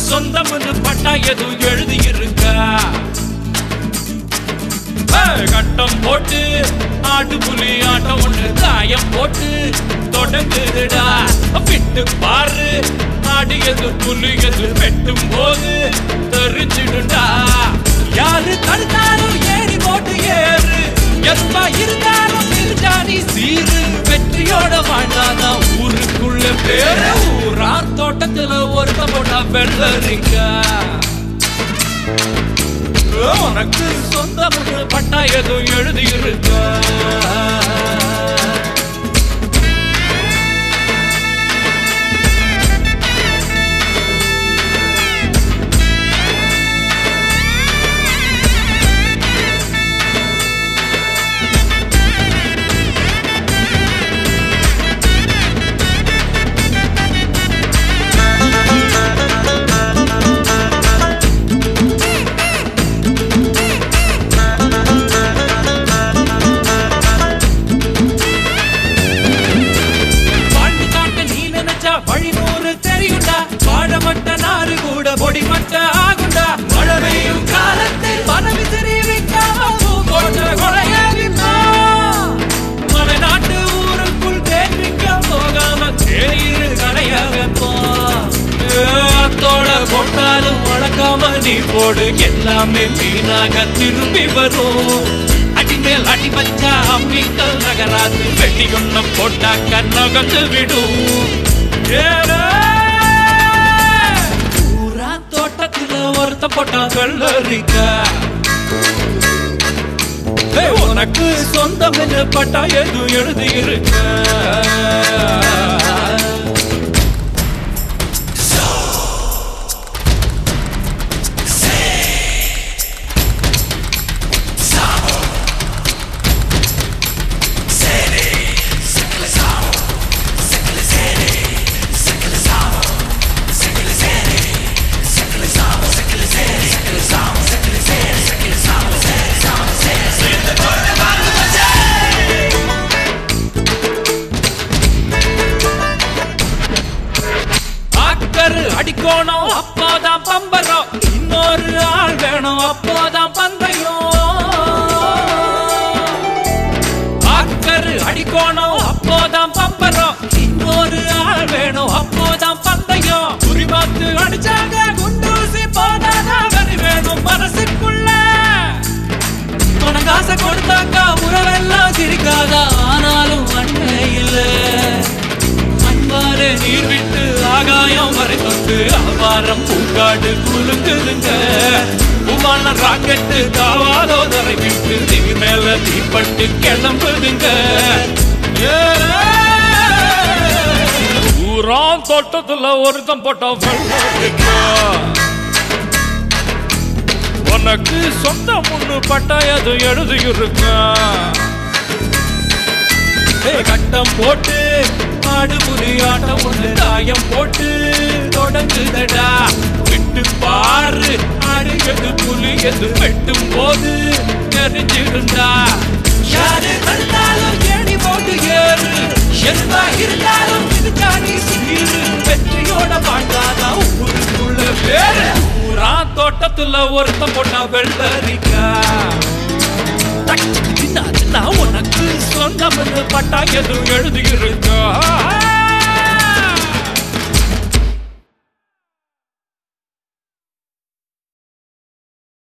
சொந்தம்னு பட்டா எதுவும் எழுதி இருக்கா கட்டம் போட்டு ஆட்டு புலி ஆட்டம் ஒண்ணு காயம் போட்டு தொடங்குதுடா விட்டு பாரு ஆடியது புலியது வெட்டும் போது தெரிஞ்சிடுடா யாரு தடுத்தாலும் ஏறி போட்டு ஏறு எதுவா இருந்தாலும் திருச்சாணி சீரு வெற்றியோட வாழ்ந்தாதான் ஊருக்குள்ள பேரு ஊரார் தோட்டத்துல ஒருத்த போட்டா வெள்ளரிக்கா உனக்கு சொந்தம் பட்டா எதுவும் எழுதியிருக்கா வாழ்ந்து காட்ட நீ நினைச்சா வழி நூறு தெரியுண்டா வாழமட்ட நாறு கூட பொடிமட்ட ஆகுண்டா மழை பெய்யும் காலத்தில் மனவி தெரிவிக்காம பூங்கோட்ட கொலையாகிட்டா மலை நாட்டு ஊருக்குள் தேர்விக்க போகாம தேயிரு கடையாகப்போ அத்தோட போட்டாலும் வழக்காம நீ போடு எல்லாமே வீணாக திரும்பி வரும் அடிமேல் அடி வச்சா அம்மிக்கல் நகராது வெட்டி ஒண்ண போட்டா கண்ணகத்து விடும் ஏலே! பூரா தோட்டத்துல ஒருத்த போட்டா வெள்ளரிக்கா ஏய், உனக்கு சொந்தம் பட்டா எதுவும் எழுதி இருக்க ஆக்கரு அடிக்கோணும் அப்போதான் பம்பரம் இன்னொரு ஆள் வேணும் அப்போதான் பந்தயம் ஆக்கரு அடிக்கோணும் அப்போதான் பம்பரம் இன்னொரு ஆள் வேணும் அப்போதான் பந்தயம் குறி பார்த்து அடிச்சாங்க குண்டூசி போனாதான் வரி வேணும் மனசுக்குள்ள உனக்கு ஆசை கொடுத்தாக்கா உறவெல்லாம் சிரிக்காதா ஆனாலும் அண்ணே இல்ல அன்பாறு நீர் விட்டு ஆகாயம் வரை தொட்டு அபாரம் பூக்காடு குலுங்குதுங்க உமான ராக்கெட்டு காவாதோ தரை விட்டு திவி மேல தீப்பட்டு கிளம்புதுங்க ஊராம் தோட்டத்துல ஒருத்தம் போட்டா வெள்ளரிக்கா உனக்கு சொந்த முன்னு பட்டாயது எழுதி இருக்கா கட்டம் போட்டு ஆடு புலி ஆட்டம் ஒண்ணு தாயம் போட்டு தொடங்குதடா விட்டு பாரு ஆடுகிறது புலி எது வெட்டும் போது தெரிஞ்சிருந்தா யாரு கண்டாலும் ஏணி போட்டு ஏறு எதுவா இருந்தாலும் இதுக்காண்டி சீரு வெற்றியோட வாழ்ந்தாதான் ஊருக்குள்ள பேரு ஊரா தோட்டத்துல ஒருத்தம் போட்டா வெள்ளரிக்கா சின்ன சின்ன உனக்கு சொந்தம் பட்டா எதுவும் எழுதியிருக்கா